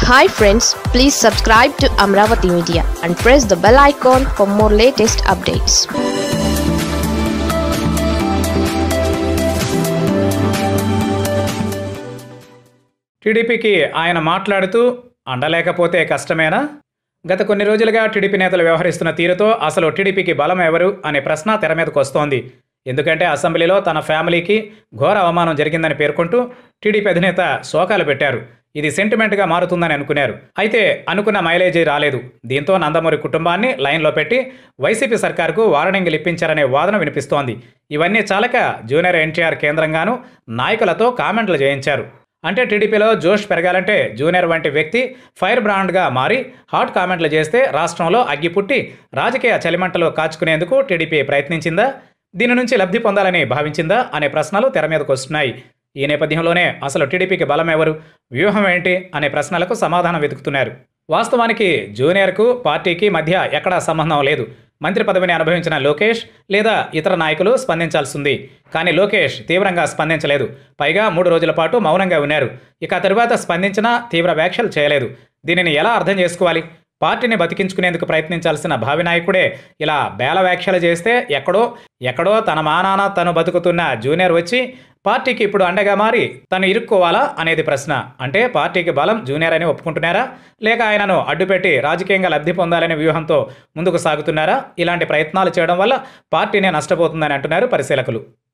hi friends please subscribe to Amaravati media and press the bell icon for more latest updates టీడీపీకి ఆయన మాట్లాడుతూ అండలేకపోతే కష్టమేనా గత కొన్ని రోజులుగా టీడీపీ నేతలు వ్యవహరిస్తున్న తీరుతో అసలు టీడీపీకి బలం ఎవరు అనే ప్రశ్న తెర మీదకు వస్తోంది ఎందుకంటే అసెంబ్లీలో తన ఫ్యామిలీకి ఘోర అవమానం జరిగిందని పేర్కొంటూ టీడీపీ అధినేత శోకాలు పెట్టారు ఇది సెంటిమెంట్గా మారుతుందని అనుకున్నారు అయితే అనుకున్న మైలేజీ రాలేదు దీంతో నందమూరి కుటుంబాన్ని లైన్లో పెట్టి వైసీపీ సర్కార్కు వార్నింగ్లు ఇప్పించారనే వాదన వినిపిస్తోంది ఇవన్నీ చాలక జూనియర్ ఎన్టీఆర్ కేంద్రంగాను నాయకులతో కామెంట్లు చేయించారు అంటే టీడీపీలో జోష్ పెరగాలంటే జూనియర్ వంటి వ్యక్తి ఫైర్ బ్రాండ్గా మారి హాట్ కామెంట్లు చేస్తే రాష్ట్రంలో అగ్గిపుట్టి రాజకీయ చలిమంటలు కాచుకునేందుకు టీడీపీ ప్రయత్నించిందా దీని నుంచి లబ్ధి పొందాలని భావించిందా అనే ప్రశ్నలు తెర మీదకు వస్తున్నాయి ఈ నేపథ్యంలోనే అసలు టీడీపీకి బలం ఎవరు వ్యూహం ఏంటి అనే ప్రశ్నలకు సమాధానం వెతుకుతున్నారు వాస్తవానికి జూనియర్కు పార్టీకి మధ్య ఎక్కడా సంబంధం లేదు మంత్రి పదవిని అనుభవించిన లోకేష్ లేదా ఇతర నాయకులు స్పందించాల్సింది కానీ లోకేష్ తీవ్రంగా స్పందించలేదు పైగా మూడు రోజుల పాటు మౌనంగా ఉన్నారు ఇక ఆ తరువాత స్పందించినా తీవ్ర వ్యాఖ్యలు చేయలేదు దీనిని ఎలా అర్థం చేసుకోవాలి పార్టీని బతికించుకునేందుకు ప్రయత్నించాల్సిన భావి నాయకుడే ఇలా బేల వ్యాఖ్యలు చేస్తే ఎక్కడో ఎక్కడో తన మానాన తను బతుకుతున్న జూనియర్ వచ్చి పార్టీకి ఇప్పుడు అండగా మారి తను ఇరుక్కోవాలా అనేది ప్రశ్న అంటే పార్టీకి బలం జూనియర్ అని ఒప్పుకుంటున్నారా లేక ఆయనను అడ్డుపెట్టి రాజకీయంగా లబ్ధి పొందాలనే వ్యూహంతో ముందుకు సాగుతున్నారా ఇలాంటి ప్రయత్నాలు చేయడం వల్ల పార్టీనే నష్టపోతుందని అంటున్నారు పరిశీలకులు